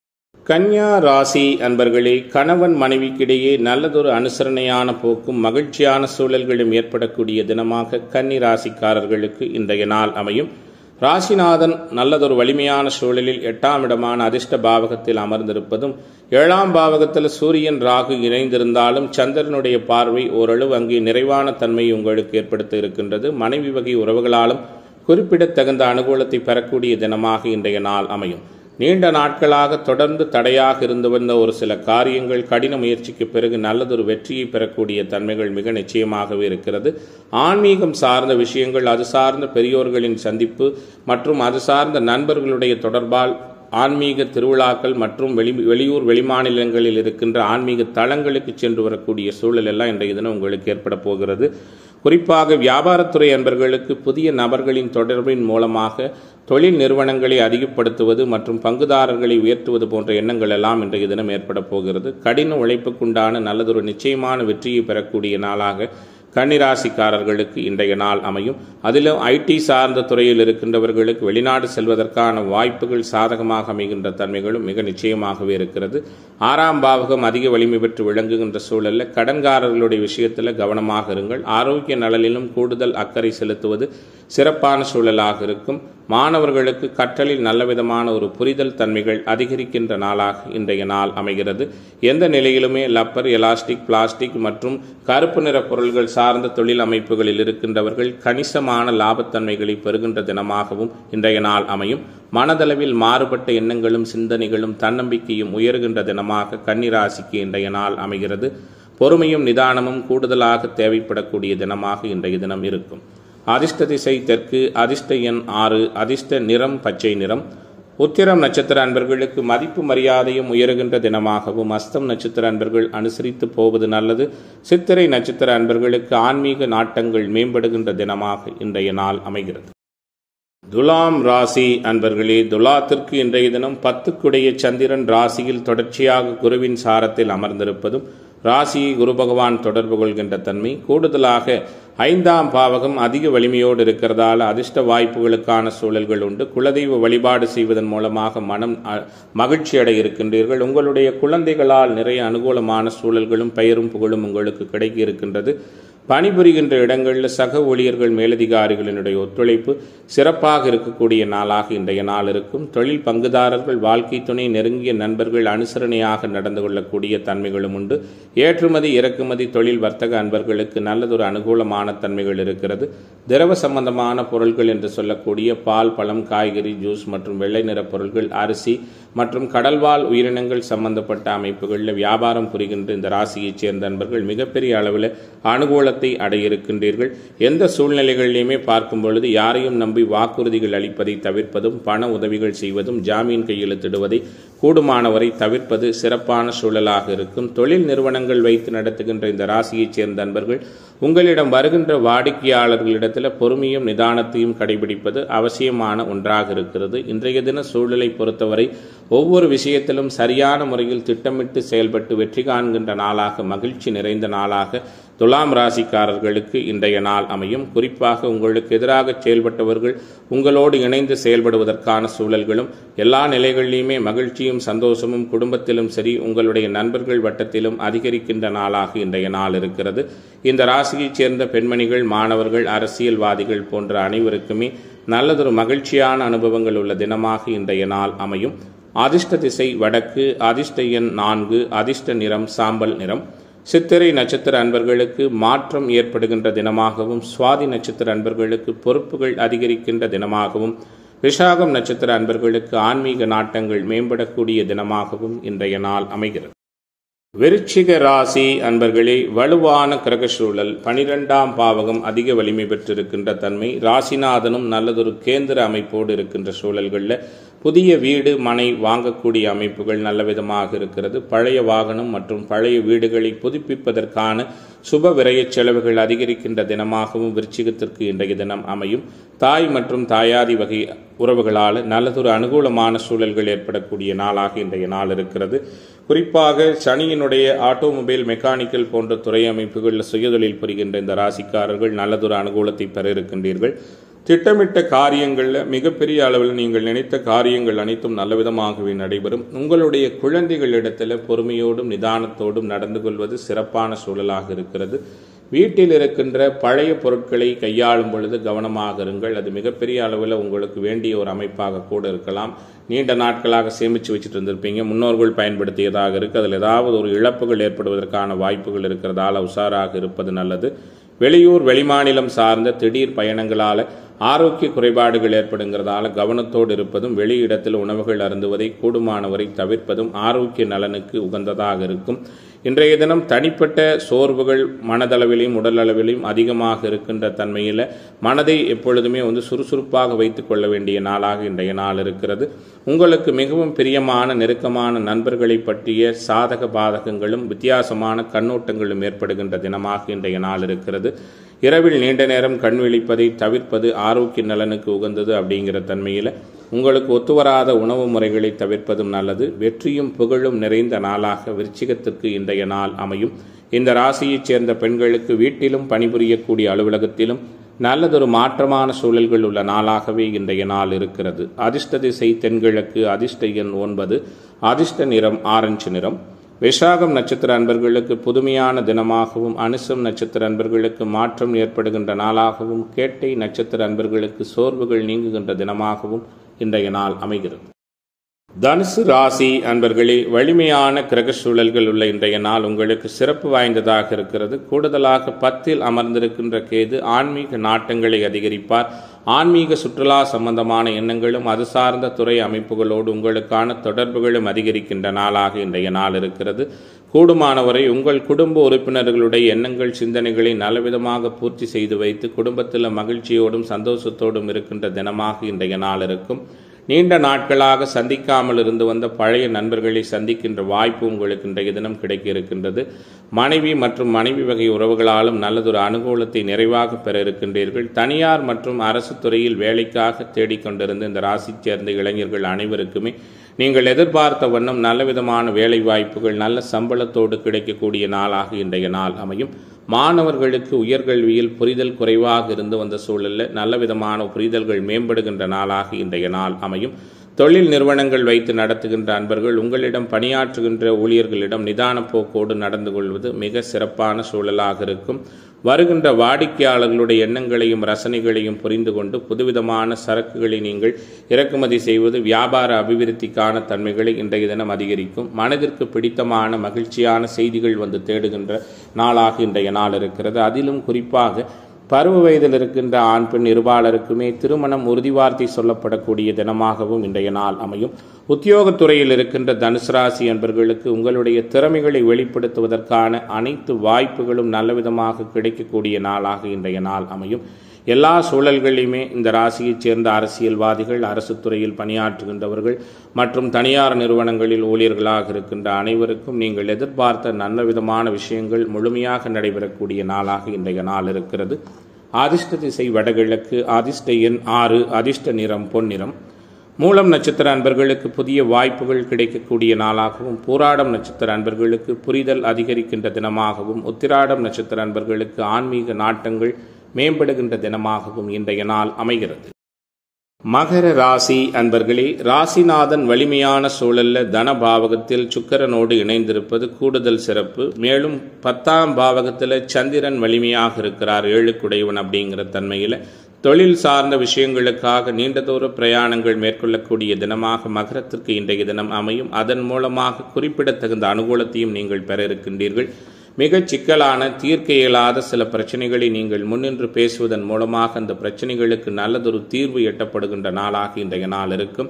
கன்யா ராசி அன்பர்களே கணவன் மனைவிக்கிடையே நல்லதொரு அனுசரணையான போக்கும் மகிழ்ச்சியான சூழல்களும் ஏற்படக்கூடிய தினமாக கன்னி ராசிக்காரர்களுக்கு இன்றைய நாள் அமையும் ராசிநாதன் நல்லதொரு வலிமையான சூழலில் எட்டாம் இடமான அதிர்ஷ்ட பாவகத்தில் அமர்ந்திருப்பதும் ஏழாம் பாவகத்தில் சூரியன் ராகு இணைந்திருந்தாலும் சந்திரனுடைய பார்வை ஓரளவு அங்கே நிறைவான தன்மை உங்களுக்கு ஏற்படுத்த இருக்கின்றது மனைவி வகை உறவுகளாலும் குறிப்பிடத்தகுந்த அனுகூலத்தை பெறக்கூடிய தினமாக இன்றைய நாள் அமையும் நீண்ட நாட்களாக தொடர்ந்து தடையாக இருந்து வந்த ஒரு சில காரியங்கள் கடின முயற்சிக்கு பிறகு நல்லதொரு வெற்றியை பெறக்கூடிய தன்மைகள் மிக நிச்சயமாகவே இருக்கிறது ஆன்மீகம் சார்ந்த விஷயங்கள் அது சார்ந்த பெரியோர்களின் சந்திப்பு மற்றும் அது சார்ந்த நண்பர்களுடைய தொடர்பால் ஆன்மீக திருவிழாக்கள் மற்றும் வெளி வெளியூர் வெளிமாநிலங்களில் இருக்கின்ற ஆன்மீக தலங்களுக்கு சென்று வரக்கூடிய சூழல் எல்லாம் இன்றைய தினம் உங்களுக்கு ஏற்பட போகிறது குறிப்பாக வியாபாரத்துறை அன்பர்களுக்கு புதிய நபர்களின் தொடர்பின் மூலமாக தொழில் நிறுவனங்களை அதிகப்படுத்துவது மற்றும் பங்குதாரர்களை உயர்த்துவது போன்ற எண்ணங்கள் எல்லாம் இன்றைய தினம் ஏற்பட போகிறது கடின உழைப்புக்குண்டான நல்லதொரு நிச்சயமான வெற்றியை பெறக்கூடிய நாளாக கன்னிராசிக்காரர்களுக்கு இன்றைய நாள் அமையும் அதிலும் ஐடி சார்ந்த துறையில் இருக்கின்றவர்களுக்கு வெளிநாடு செல்வதற்கான வாய்ப்புகள் சாதகமாக அமைகின்ற தன்மைகளும் மிக நிச்சயமாகவே இருக்கிறது ஆறாம் பாவகம் அதிக வலிமை பெற்று விளங்குகின்ற சூழலில் கடன்காரர்களுடைய விஷயத்தில் கவனமாக இருங்கள் ஆரோக்கிய நலனிலும் கூடுதல் அக்கறை செலுத்துவது சிறப்பான சூழலாக இருக்கும் மாணவர்களுக்கு கற்றலில் நல்லவிதமான ஒரு புரிதல் தன்மைகள் அதிகரிக்கின்ற நாளாக இன்றைய நாள் அமைகிறது எந்த நிலையிலுமே லப்பர் எலாஸ்டிக் பிளாஸ்டிக் மற்றும் கருப்பு நிற பொருள்கள் சார்ந்த தொழில் அமைப்புகளில் இருக்கின்றவர்கள் கணிசமான லாபத்தன்மைகளை பெறுகின்ற தினமாகவும் இன்றைய நாள் அமையும் மனதளவில் மாறுபட்ட எண்ணங்களும் சிந்தனைகளும் தன்னம்பிக்கையும் உயர்கின்ற தினமாக கன்னிராசிக்கு இன்றைய நாள் அமைகிறது பொறுமையும் நிதானமும் கூடுதலாக தேவைப்படக்கூடிய தினமாக இன்றைய தினம் இருக்கும் அதிர்ஷ்ட திசை தெற்கு அதிர்ஷ்ட எண் ஆறு அதிர்ஷ்ட நிறம் பச்சை நிறம் உத்திரம் நட்சத்திர அன்பர்களுக்கு மதிப்பு மரியாதையும் உயருகின்ற தினமாகவும் அஸ்தம் நட்சத்திர அன்பர்கள் அனுசரித்து போவது நல்லது சித்திரை நட்சத்திர அன்பர்களுக்கு ஆன்மீக நாட்டங்கள் மேம்படுகின்ற தினமாக இன்றைய நாள் அமைகிறது துலாம் ராசி அன்பர்களே துலாத்திற்கு இன்றைய தினம் பத்துக்குடைய சந்திரன் ராசியில் தொடர்ச்சியாக குருவின் சாரத்தில் அமர்ந்திருப்பதும் ராசியை குரு பகவான் தொடர்பு கொள்கின்ற தன்மை கூடுதலாக ஐந்தாம் பாவகம் அதிக வலிமையோடு இருக்கிறதால அதிர்ஷ்ட வாய்ப்புகளுக்கான சூழல்கள் உண்டு குலதெய்வ வழிபாடு செய்வதன் மூலமாக மனம் மகிழ்ச்சி அடைய இருக்கின்றீர்கள் உங்களுடைய குழந்தைகளால் நிறைய அனுகூலமான சூழல்களும் பெயரும் புகழும் உங்களுக்கு கிடைக்க இருக்கின்றது பணிபுரிகின்ற இடங்களில் சக ஊழியர்கள் மேலதிகாரிகளினுடைய ஒத்துழைப்பு சிறப்பாக இருக்கக்கூடிய நாளாக இன்றைய நாள் இருக்கும் தொழில் பங்குதாரர்கள் வாழ்க்கை துணை நெருங்கிய நண்பர்கள் அனுசரணையாக நடந்து கொள்ளக்கூடிய தன்மைகளும் உண்டு ஏற்றுமதி இறக்குமதி தொழில் வர்த்தக அன்பர்களுக்கு நல்லதொரு அனுகூலமான தன்மைகள் இருக்கிறது திரவ சம்பந்தமான பொருட்கள் என்று சொல்லக்கூடிய பால் பழம் காய்கறி ஜூஸ் மற்றும் வெள்ளை நிற பொருட்கள் அரிசி மற்றும் கடல்வாழ் உயிரினங்கள் சம்பந்தப்பட்ட அமைப்புகளில் வியாபாரம் புரிகின்ற இந்த ராசியைச் சேர்ந்த நண்பர்கள் மிகப்பெரிய அளவில் அனுகூலத்தை அடைய இருக்கின்றீர்கள் எந்த சூழ்நிலைகளிலுமே பார்க்கும் பொழுது யாரையும் நம்பி வாக்குறுதிகள் அளிப்பதை தவிர்ப்பதும் பண உதவிகள் செய்வதும் ஜாமீன் கையெழுத்திடுவதை கூடுமானவரை தவிர்ப்பது சிறப்பான சூழலாக இருக்கும் தொழில் நிறுவனங்கள் வைத்து நடத்துகின்ற இந்த ராசியைச் சேர்ந்த நண்பர்கள் உங்களிடம் வருகின்ற வாடிக்கையாளர்களிடத்தில் பொறுமையும் நிதானத்தையும் கடைபிடிப்பது அவசியமான ஒன்றாக இருக்கிறது இன்றைய தின சூழலை பொறுத்தவரை ஒவ்வொரு விஷயத்திலும் சரியான முறையில் திட்டமிட்டு செயல்பட்டு வெற்றி காண்கின்ற நாளாக மகிழ்ச்சி நிறைந்த நாளாக துலாம் ராசிக்காரர்களுக்கு இன்றைய நாள் அமையும் குறிப்பாக உங்களுக்கு எதிராக செயல்பட்டவர்கள் உங்களோடு இணைந்து செயல்படுவதற்கான சூழல்களும் எல்லா நிலைகளிலுமே மகிழ்ச்சியும் சந்தோஷமும் குடும்பத்திலும் சரி உங்களுடைய நண்பர்கள் வட்டத்திலும் அதிகரிக்கின்ற நாளாக இன்றைய நாள் இருக்கிறது இந்த ராசியைச் சேர்ந்த பெண்மணிகள் மாணவர்கள் அரசியல்வாதிகள் போன்ற அனைவருக்குமே நல்லதொரு மகிழ்ச்சியான அனுபவங்கள் உள்ள தினமாக இன்றைய நாள் அமையும் அதிர்ஷ்ட திசை வடக்கு அதிர்ஷ்ட எண் நான்கு அதிர்ஷ்ட நிறம் சாம்பல் நிறம் சித்திரை நட்சத்திர அன்பர்களுக்கு மாற்றம் ஏற்படுகின்ற தினமாகவும் சுவாதி நட்சத்திர அன்பர்களுக்கு பொறுப்புகள் அதிகரிக்கின்ற தினமாகவும் விஷாகம் நட்சத்திர அன்பர்களுக்கு ஆன்மீக நாட்டங்கள் மேம்படக்கூடிய தினமாகவும் இன்றைய நாள் அமைகிறது விருச்சிக ராசி அன்பர்களே வலுவான கிரக சூழல் பனிரெண்டாம் பாவகம் அதிக வலிமை பெற்றிருக்கின்ற தன்மை ராசிநாதனும் நல்லதொரு கேந்திர அமைப்போடு இருக்கின்ற சூழல்களில் புதிய வீடு மனை வாங்கக்கூடிய அமைப்புகள் நல்ல விதமாக இருக்கிறது பழைய வாகனம் மற்றும் பழைய வீடுகளை புதுப்பிப்பதற்கான சுப விரயச் செலவுகள் அதிகரிக்கின்ற தினமாகவும் விருச்சிகத்திற்கு இன்றைய தினம் அமையும் தாய் மற்றும் தாயாதி வகை உறவுகளால் நல்லதொரு அனுகூலமான சூழல்கள் ஏற்படக்கூடிய நாளாக இன்றைய நாள் இருக்கிறது குறிப்பாக சனியினுடைய ஆட்டோமொபைல் மெக்கானிக்கல் போன்ற துறை அமைப்புகளில் சுயதொழில் புரிகின்ற இந்த ராசிக்காரர்கள் நல்லதொரு அனுகூலத்தை பெற இருக்கின்றீர்கள் திட்டமிட்ட காரியங்களில் மிகப்பெரிய அளவில் நீங்கள் நினைத்த காரியங்கள் அனைத்தும் நல்லவிதமாகவே நடைபெறும் உங்களுடைய குழந்தைகளிடத்தில் பொறுமையோடும் நிதானத்தோடும் நடந்து கொள்வது சிறப்பான சூழலாக இருக்கிறது வீட்டில் இருக்கின்ற பழைய பொருட்களை கையாளும் பொழுது கவனமாக இருங்கள் அது மிகப்பெரிய அளவில் உங்களுக்கு வேண்டிய ஒரு அமைப்பாக கூட இருக்கலாம் நீண்ட நாட்களாக சேமித்து வச்சுட்டு இருந்திருப்பீங்க முன்னோர்கள் பயன்படுத்தியதாக இருக்குது அதில் ஏதாவது ஒரு இழப்புகள் ஏற்படுவதற்கான வாய்ப்புகள் இருக்கிறதால உஷாராக இருப்பது நல்லது வெளியூர் வெளிமாநிலம் சார்ந்த திடீர் பயணங்களால் ஆரோக்கிய குறைபாடுகள் ஏற்படுங்கிறதால கவனத்தோடு இருப்பதும் வெளியிடத்தில் உணவுகள் அருந்துவதை கூடுமானவரை தவிர்ப்பதும் ஆரோக்கிய நலனுக்கு உகந்ததாக இருக்கும் இன்றைய தினம் தனிப்பட்ட சோர்வுகள் மனதளவிலையும் உடல் அளவிலையும் அதிகமாக இருக்கின்ற தன்மையில் மனதை எப்பொழுதுமே வந்து சுறுசுறுப்பாக வைத்துக் கொள்ள வேண்டிய நாளாக இன்றைய நாள் இருக்கிறது உங்களுக்கு மிகவும் பிரியமான நெருக்கமான நண்பர்களை பற்றிய சாதக பாதகங்களும் வித்தியாசமான கண்ணோட்டங்களும் ஏற்படுகின்ற தினமாக இன்றைய நாள் இருக்கிறது இரவில் நீண்ட நேரம் கண் விழிப்பதை தவிர்ப்பது ஆரோக்கிய நலனுக்கு உகந்தது அப்படிங்கிற தன்மையில் உங்களுக்கு ஒத்துவராத உணவு முறைகளை தவிர்ப்பதும் நல்லது வெற்றியும் புகழும் நிறைந்த நாளாக விருச்சிகத்திற்கு இன்றைய நாள் அமையும் இந்த ராசியைச் சேர்ந்த பெண்களுக்கு வீட்டிலும் பணிபுரியக்கூடிய அலுவலகத்திலும் நல்லதொரு மாற்றமான சூழல்கள் உள்ள நாளாகவே இன்றைய நாள் இருக்கிறது அதிர்ஷ்ட திசை தென்கிழக்கு அதிர்ஷ்ட எண் ஒன்பது அதிர்ஷ்ட நிறம் ஆரஞ்சு நிறம் விஷாகம் நட்சத்திர அன்பர்களுக்கு புதுமையான தினமாகவும் அனுசம் நட்சத்திர அன்பர்களுக்கு மாற்றம் ஏற்படுகின்ற நாளாகவும் கேட்டை நட்சத்திர அன்பர்களுக்கு சோர்வுகள் நீங்குகின்ற தினமாகவும் இன்றைய நாள் அமைகிறது தனுசு ராசி அன்பர்களே வலிமையான கிரக சூழல்கள் உள்ள இன்றைய நாள் உங்களுக்கு சிறப்பு வாய்ந்ததாக இருக்கிறது கூடுதலாக பத்தில் அமர்ந்திருக்கின்ற கேது ஆன்மீக நாட்டங்களை அதிகரிப்பார் ஆன்மீக சுற்றுலா சம்பந்தமான எண்ணங்களும் அது சார்ந்த துறை அமைப்புகளோடு உங்களுக்கான தொடர்புகளும் அதிகரிக்கின்ற நாளாக இன்றைய நாள் இருக்கிறது கூடுமானவரை உங்கள் குடும்ப உறுப்பினர்களுடைய எண்ணங்கள் சிந்தனைகளை நலவிதமாக பூர்த்தி செய்து வைத்து குடும்பத்தில் மகிழ்ச்சியோடும் சந்தோஷத்தோடும் இருக்கின்ற தினமாக இன்றைய நாள் இருக்கும் நீண்ட நாட்களாக சந்திக்காமல் இருந்து வந்த பழைய நண்பர்களை சந்திக்கின்ற வாய்ப்பு உங்களுக்கு இன்றைய தினம் கிடைக்க இருக்கின்றது மனைவி மற்றும் மனைவி வகை உறவுகளாலும் நல்லதொரு அனுகூலத்தை நிறைவாக பெற இருக்கின்றீர்கள் தனியார் மற்றும் அரசு துறையில் வேலைக்காக தேடிக்கொண்டிருந்த இந்த ராசி சேர்ந்த இளைஞர்கள் அனைவருக்குமே நீங்கள் எதிர்பார்த்த வண்ணம் நல்லவிதமான வேலை வாய்ப்புகள் நல்ல சம்பளத்தோடு கிடைக்கக்கூடிய நாளாக இன்றைய நாள் அமையும் மாணவர்களுக்கு உயர்கல்வியில் புரிதல் குறைவாக இருந்து வந்த சூழலில் நல்ல விதமான புரிதல்கள் மேம்படுகின்ற நாளாக இன்றைய நாள் அமையும் தொழில் நிறுவனங்கள் வைத்து நடத்துகின்ற அன்பர்கள் உங்களிடம் பணியாற்றுகின்ற ஊழியர்களிடம் நிதான போக்கோடு நடந்து கொள்வது மிக சிறப்பான சூழலாக இருக்கும் வருகின்ற வாடிக்கையாளர்களுடைய எண்ணங்களையும் ரசனைகளையும் புரிந்து கொண்டு புதுவிதமான சரக்குகளை நீங்கள் இறக்குமதி செய்வது வியாபார அபிவிருத்திக்கான தன்மைகளை இன்றைய தினம் அதிகரிக்கும் மனதிற்கு பிடித்தமான மகிழ்ச்சியான செய்திகள் வந்து தேடுகின்ற நாளாக இன்றைய நாள் இருக்கிறது அதிலும் குறிப்பாக பருவ வயதில் இருக்கின்ற ஆண் பெண் இருபாலருக்குமே திருமணம் உறுதிவார்த்தை சொல்லப்படக்கூடிய தினமாகவும் இன்றைய நாள் அமையும் உத்தியோகத்துறையில் இருக்கின்ற தனுசு ராசி என்பர்களுக்கு உங்களுடைய திறமைகளை வெளிப்படுத்துவதற்கான அனைத்து வாய்ப்புகளும் நல்லவிதமாக கிடைக்கக்கூடிய நாளாக இன்றைய நாள் அமையும் எல்லா சூழல்களிலுமே இந்த ராசியைச் சேர்ந்த அரசியல்வாதிகள் அரசு துறையில் பணியாற்றுகின்றவர்கள் மற்றும் தனியார் நிறுவனங்களில் ஊழியர்களாக இருக்கின்ற அனைவருக்கும் நீங்கள் எதிர்பார்த்த நல்ல விதமான விஷயங்கள் முழுமையாக நடைபெறக்கூடிய நாளாக இன்றைய நாள் இருக்கிறது அதிர்ஷ்ட திசை வடகிழக்கு அதிர்ஷ்ட எண் ஆறு அதிர்ஷ்ட நிறம் பொன்னிறம் மூலம் நட்சத்திர அன்பர்களுக்கு புதிய வாய்ப்புகள் கிடைக்கக்கூடிய நாளாகவும் பூராடம் நட்சத்திர அன்பர்களுக்கு புரிதல் அதிகரிக்கின்ற தினமாகவும் உத்திராடம் நட்சத்திர அன்பர்களுக்கு ஆன்மீக நாட்டங்கள் மேம்படுகின்ற தினமாகவும் இன்றைய நாள் அமைகிறது மகர ராசி அன்பர்களே ராசிநாதன் வலிமையான சூழல்ல தன பாவகத்தில் சுக்கரனோடு இணைந்திருப்பது கூடுதல் சிறப்பு மேலும் பத்தாம் பாவகத்தில் சந்திரன் வலிமையாக இருக்கிறார் ஏழுக்குடையவன் அப்படிங்கிற தன்மையில் தொழில் சார்ந்த விஷயங்களுக்காக நீண்ட தூர பிரயாணங்கள் மேற்கொள்ளக்கூடிய தினமாக மகரத்திற்கு இன்றைய தினம் அமையும் அதன் மூலமாக குறிப்பிடத்தகுந்த அனுகூலத்தையும் நீங்கள் பெற இருக்கின்றீர்கள் மிகச் சிக்கலான தீர்க்க இயலாத சில பிரச்சனைகளை நீங்கள் முன்னின்று பேசுவதன் மூலமாக அந்த பிரச்சனைகளுக்கு நல்லதொரு தீர்வு எட்டப்படுகின்ற நாளாக இன்றைய நாள் இருக்கும்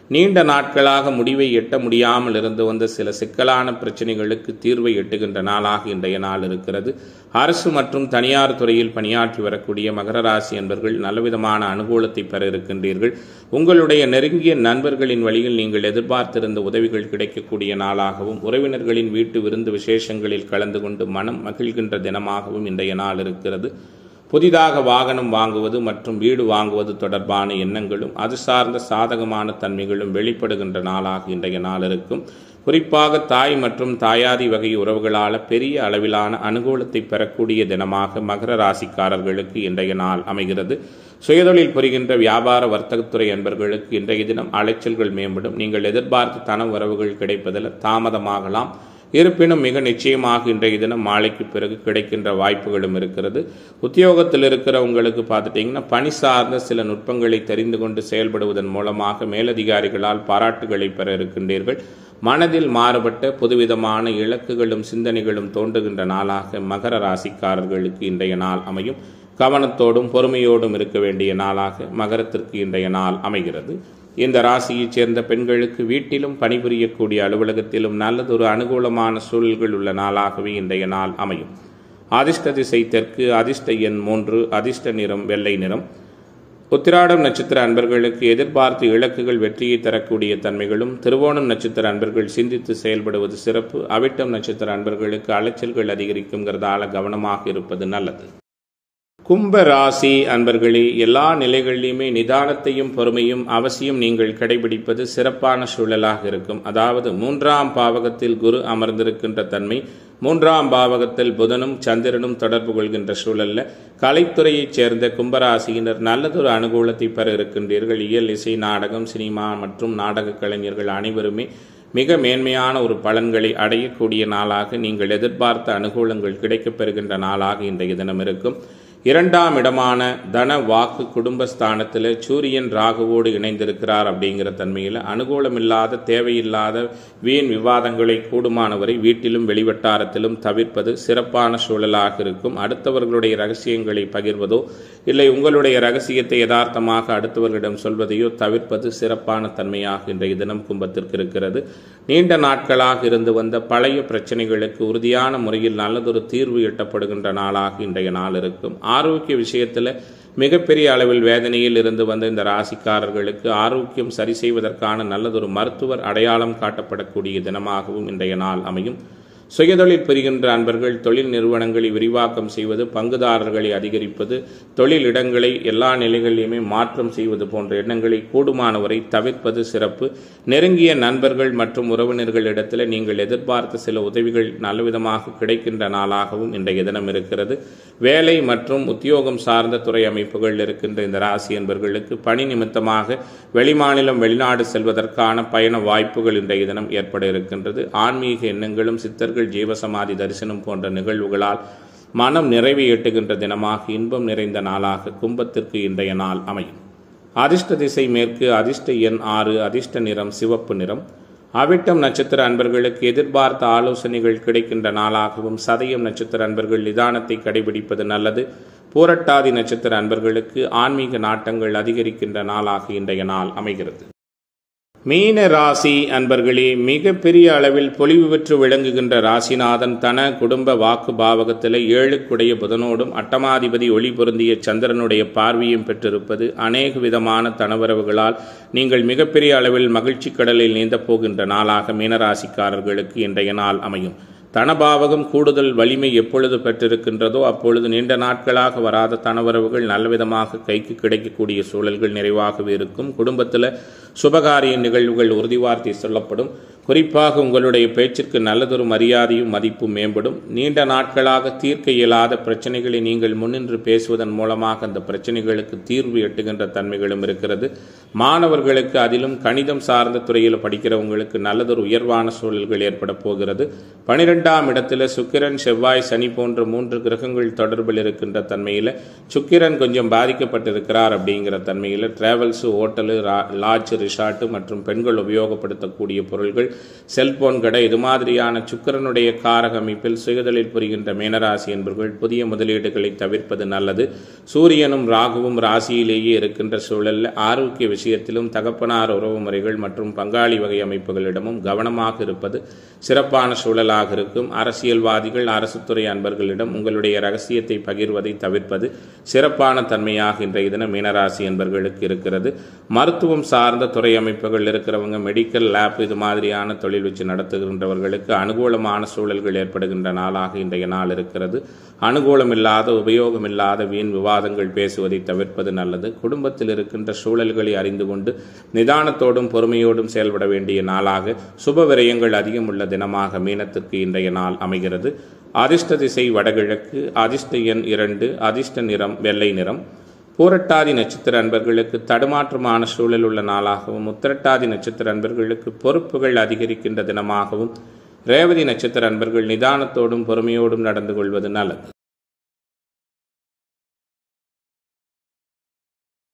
நீண்ட நாட்களாக முடிவை எட்ட முடியாமல் இருந்து வந்த சில சிக்கலான பிரச்சனைகளுக்கு தீர்வை எட்டுகின்ற நாளாக இன்றைய நாள் இருக்கிறது அரசு மற்றும் தனியார் துறையில் பணியாற்றி வரக்கூடிய மகர ராசி என்பர்கள் நல்லவிதமான அனுகூலத்தை பெற இருக்கின்றீர்கள் உங்களுடைய நெருங்கிய நண்பர்களின் வழியில் நீங்கள் எதிர்பார்த்திருந்த உதவிகள் கிடைக்கக்கூடிய நாளாகவும் உறவினர்களின் வீட்டு விருந்து விசேஷங்களில் கலந்து கொண்டு மனம் மகிழ்கின்ற தினமாகவும் இன்றைய நாள் இருக்கிறது புதிதாக வாகனம் வாங்குவது மற்றும் வீடு வாங்குவது தொடர்பான எண்ணங்களும் அது சார்ந்த சாதகமான தன்மைகளும் வெளிப்படுகின்ற நாளாக இன்றைய நாள் இருக்கும் குறிப்பாக தாய் மற்றும் தாயாதி வகை உறவுகளால் பெரிய அளவிலான அனுகூலத்தை பெறக்கூடிய தினமாக மகர ராசிக்காரர்களுக்கு இன்றைய நாள் அமைகிறது சுயதொழில் புரிகின்ற வியாபார வர்த்தகத்துறை என்பர்களுக்கு இன்றைய தினம் அலைச்சல்கள் மேம்படும் நீங்கள் எதிர்பார்த்த தன உறவுகள் கிடைப்பதில் தாமதமாகலாம் இருப்பினும் மிக நிச்சயமாக இன்றைய தினம் மாலைக்கு பிறகு கிடைக்கின்ற வாய்ப்புகளும் இருக்கிறது உத்தியோகத்தில் இருக்கிற உங்களுக்கு பார்த்துட்டிங்கன்னா பணி சார்ந்த சில நுட்பங்களை தெரிந்து கொண்டு செயல்படுவதன் மூலமாக மேலதிகாரிகளால் பாராட்டுகளை பெற இருக்கின்றீர்கள் மனதில் மாறுபட்ட புதுவிதமான இலக்குகளும் சிந்தனைகளும் தோன்றுகின்ற நாளாக மகர ராசிக்காரர்களுக்கு இன்றைய நாள் அமையும் கவனத்தோடும் பொறுமையோடும் இருக்க வேண்டிய நாளாக மகரத்திற்கு இன்றைய நாள் அமைகிறது இந்த ராசியைச் சேர்ந்த பெண்களுக்கு வீட்டிலும் பணிபுரியக்கூடிய அலுவலகத்திலும் நல்லதொரு அனுகூலமான சூழல்கள் உள்ள நாளாகவே இன்றைய நாள் அமையும் அதிர்ஷ்ட திசை தெற்கு அதிர்ஷ்ட எண் மூன்று அதிர்ஷ்ட நிறம் வெள்ளை நிறம் உத்திராடம் நட்சத்திர அன்பர்களுக்கு எதிர்பார்த்து இலக்குகள் வெற்றியை தரக்கூடிய தன்மைகளும் திருவோணம் நட்சத்திர அன்பர்கள் சிந்தித்து செயல்படுவது சிறப்பு அவிட்டம் நட்சத்திர அன்பர்களுக்கு அலைச்சல்கள் அதிகரிக்குங்கிறதால கவனமாக இருப்பது நல்லது கும்ப ராசி அன்பர்களே எல்லா நிலைகளிலுமே நிதானத்தையும் பொறுமையும் அவசியம் நீங்கள் கடைபிடிப்பது சிறப்பான சூழலாக இருக்கும் அதாவது மூன்றாம் பாவகத்தில் குரு அமர்ந்திருக்கின்ற தன்மை மூன்றாம் பாவகத்தில் புதனும் சந்திரனும் தொடர்பு கொள்கின்ற சூழல்ல கலைத்துறையைச் சேர்ந்த கும்பராசியினர் நல்லதொரு அனுகூலத்தை பெற இருக்கின்றீர்கள் இயல் இசை நாடகம் சினிமா மற்றும் நாடக கலைஞர்கள் அனைவருமே மிக மேன்மையான ஒரு பலன்களை அடையக்கூடிய நாளாக நீங்கள் எதிர்பார்த்த அனுகூலங்கள் கிடைக்கப் பெறுகின்ற நாளாக இன்றைய தினம் இருக்கும் இரண்டாம் இடமான தன வாக்கு குடும்பஸ்தானத்தில் சூரியன் ராகுவோடு இணைந்திருக்கிறார் அப்படிங்கிற தன்மையில் அனுகூலமில்லாத தேவையில்லாத வீண் விவாதங்களை கூடுமானவரை வீட்டிலும் வெளிவட்டாரத்திலும் தவிர்ப்பது சிறப்பான சூழலாக இருக்கும் அடுத்தவர்களுடைய ரகசியங்களை பகிர்வதோ இல்லை உங்களுடைய ரகசியத்தை யதார்த்தமாக அடுத்தவர்களிடம் சொல்வதையோ தவிர்ப்பது சிறப்பான தன்மையாக இன்றைய தினம் கும்பத்திற்கு இருக்கிறது நீண்ட நாட்களாக இருந்து வந்த பழைய பிரச்சனைகளுக்கு உறுதியான முறையில் நல்லதொரு தீர்வு எட்டப்படுகின்ற நாளாக இன்றைய நாள் இருக்கும் ஆரோக்கிய விஷயத்தில் மிகப்பெரிய அளவில் வேதனையில் இருந்து வந்த இந்த ராசிக்காரர்களுக்கு ஆரோக்கியம் சரி செய்வதற்கான நல்லதொரு மருத்துவர் அடையாளம் காட்டப்படக்கூடிய தினமாகவும் இன்றைய நாள் அமையும் சுயதொழில் புரிகின்ற அன்பர்கள் தொழில் நிறுவனங்களை விரிவாக்கம் செய்வது பங்குதாரர்களை அதிகரிப்பது தொழில் இடங்களை எல்லா நிலைகளிலுமே மாற்றம் செய்வது போன்ற எண்ணங்களை கூடுமானவரை தவிர்ப்பது சிறப்பு நெருங்கிய நண்பர்கள் மற்றும் உறவினர்களிடத்தில் நீங்கள் எதிர்பார்த்த சில உதவிகள் நல்லவிதமாக கிடைக்கின்ற நாளாகவும் இன்றைய தினம் இருக்கிறது வேலை மற்றும் உத்தியோகம் சார்ந்த துறை அமைப்புகள் இருக்கின்ற இந்த ராசி என்பர்களுக்கு பணி நிமித்தமாக வெளிமாநிலம் வெளிநாடு செல்வதற்கான பயண வாய்ப்புகள் இன்றைய தினம் ஏற்பட இருக்கின்றது ஆன்மீக எண்ணங்களும் சித்தர்கள் ஜீவசமாதி தரிசனம் போன்ற நிகழ்வுகளால் மனம் நிறைவை எட்டுகின்ற தினமாக இன்பம் நிறைந்த நாளாக கும்பத்திற்கு இன்றைய நாள் அமையும் அதிர்ஷ்ட திசை மேற்கு அதிர்ஷ்ட எண் ஆறு அதிர்ஷ்ட நிறம் சிவப்பு நிறம் அவிட்டம் நட்சத்திர அன்பர்களுக்கு எதிர்பார்த்த ஆலோசனைகள் கிடைக்கின்ற நாளாகவும் சதயம் நட்சத்திர அன்பர்கள் நிதானத்தை கடைபிடிப்பது நல்லது பூரட்டாதி நட்சத்திர அன்பர்களுக்கு ஆன்மீக நாட்டங்கள் அதிகரிக்கின்ற நாளாக இன்றைய நாள் அமைகிறது மீன ராசி அன்பர்களே மிக பெரிய அளவில் பொலிவு பெற்று விளங்குகின்ற ராசிநாதன் தன குடும்ப வாக்கு பாவகத்தில் ஏழுக்குடைய புதனோடும் அட்டமாதிபதி ஒளி பொருந்திய சந்திரனுடைய பார்வையும் பெற்றிருப்பது அநேக விதமான தனவரவுகளால் நீங்கள் மிகப்பெரிய அளவில் மகிழ்ச்சி கடலில் நீந்தப் போகின்ற நாளாக மீனராசிக்காரர்களுக்கு இன்றைய நாள் அமையும் தனபாவகம் கூடுதல் வலிமை எப்பொழுது பெற்றிருக்கின்றதோ அப்பொழுது நீண்ட நாட்களாக வராத தனவரவுகள் நல்லவிதமாக கைக்கு கிடைக்கக்கூடிய சூழல்கள் நிறைவாகவே இருக்கும் குடும்பத்தில் சுபகாரிய நிகழ்வுகள் உறுதிவார்த்தை சொல்லப்படும் குறிப்பாக உங்களுடைய பேச்சிற்கு நல்லதொரு மரியாதையும் மதிப்பும் மேம்படும் நீண்ட நாட்களாக தீர்க்க இயலாத பிரச்சனைகளை நீங்கள் முன்னின்று பேசுவதன் மூலமாக அந்த பிரச்சனைகளுக்கு தீர்வு எட்டுகின்ற தன்மைகளும் இருக்கிறது மாணவர்களுக்கு அதிலும் கணிதம் சார்ந்த துறையில் படிக்கிறவங்களுக்கு நல்லதொரு உயர்வான சூழல்கள் ஏற்பட போகிறது பனிரெண்டாம் இடத்துல சுக்கிரன் செவ்வாய் சனி போன்ற மூன்று கிரகங்கள் தொடர்பில் இருக்கின்ற தன்மையில் சுக்கிரன் கொஞ்சம் பாதிக்கப்பட்டிருக்கிறார் அப்படிங்கிற தன்மையில் டிராவல்ஸு ஹோட்டலு லாட்ஜ் ரிசார்ட்டு மற்றும் பெண்கள் உபயோகப்படுத்தக்கூடிய பொருள்கள் செல்போன் கடை இது மாதிரியான சுக்கிரனுடைய காரக அமைப்பில் சுயதொழில் புரிகின்ற மீனராசி என்பவர்கள் புதிய முதலீடுகளை தவிர்ப்பது நல்லது சூரியனும் ராகுவும் ராசியிலேயே இருக்கின்ற சூழலில் ஆரோக்கிய விஷயத்திலும் தகப்பனார் உறவு முறைகள் மற்றும் பங்காளி வகை அமைப்புகளிடமும் கவனமாக இருப்பது சிறப்பான சூழலாக இருக்கும் அரசியல்வாதிகள் அரசு துறை அன்பர்களிடம் உங்களுடைய ரகசியத்தை பகிர்வதை தவிர்ப்பது சிறப்பான தன்மையாக இன்றைய தினம் மீனராசி என்பர்களுக்கு இருக்கிறது மருத்துவம் சார்ந்த துறை அமைப்புகள் இருக்கிறவங்க மெடிக்கல் லேப் இது மாதிரியான தொழில் வச்சு நடத்துகின்றவர்களுக்கு அனுகூலமான சூழல்கள் ஏற்படுகின்ற நாளாக இன்றைய நாள் இருக்கிறது அனுகூலம் இல்லாத உபயோகம் இல்லாத வீண் விவாதங்கள் பேசுவதை தவிர்ப்பது நல்லது குடும்பத்தில் இருக்கின்ற சூழல்களை அறிந்து கொண்டு நிதானத்தோடும் பொறுமையோடும் செயல்பட வேண்டிய நாளாக சுப விரயங்கள் அதிகம் உள்ள தினமாக மீனத்திற்கு இன்றைய நாள் அமைகிறது அதிர்ஷ்ட திசை வடகிழக்கு அதிர்ஷ்ட எண் இரண்டு அதிர்ஷ்ட நிறம் வெள்ளை நிறம் பூரட்டாதி நட்சத்திர அன்பர்களுக்கு தடுமாற்றமான சூழல் உள்ள நாளாகவும் உத்திரட்டாதி நட்சத்திர அன்பர்களுக்கு பொறுப்புகள் அதிகரிக்கின்ற தினமாகவும் ரேவதி நட்சத்திர அன்பர்கள் நிதானத்தோடும் பொறுமையோடும் நடந்து கொள்வது நல்லது